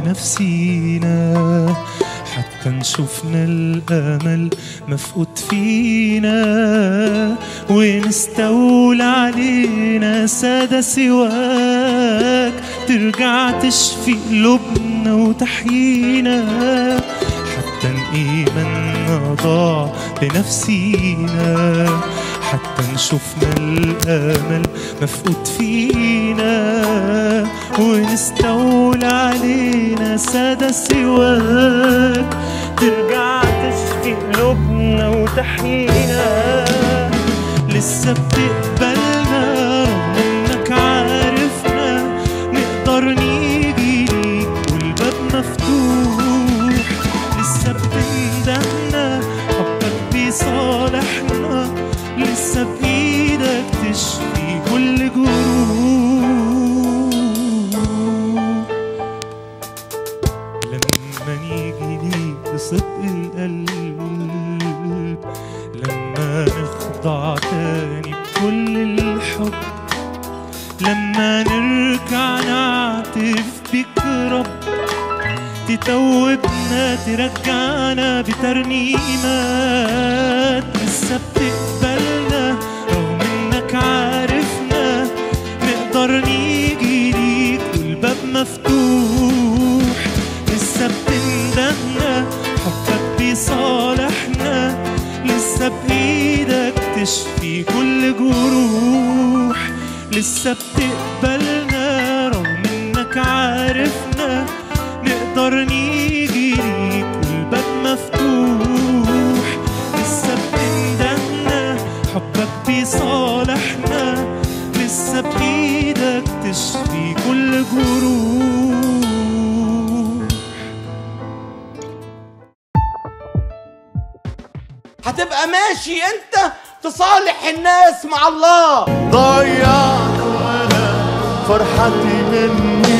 لنفسينا حتى نشوفنا الأمل مفقود فينا ونستولى علينا سادة سواك ترجع تشفي قلوبنا وتحيينا حتى إيماننا ضاع لنفسينا حتى نشوفنا الأمل مفقود فينا ونستولى علينا سادة سواك ترجع تشفي قلوبنا وتحيينا لسه بتقبلنا رغم انك عارفنا نقدر نيجي ليك والباب مفتوح لسه بتندهنا حبك بيصالحنا لسه بإيدك تشفي كل جروح لما نيجي ليك بصدق القلب لما نخضع تاني بكل الحب لما نرجع نعترف بك رب تتوبنا ترجعنا بترنيمات لسه بتقبلنا رغم انك عارفنا نقدر نيجي ليك والباب مفتوح لسه بتندهنا حبك بيصالحنا لسه بإيدك تشفي كل جروح لسه بتقبلنا رغم انك عارفنا نقدر نيجي ليك والباب مفتوح لسه بتندهنا حبك بيصالحنا لسه بإيدك تشفي كل جروح هتبقى ماشي انت تصالح الناس مع الله ضيعت وانا فرحتي مني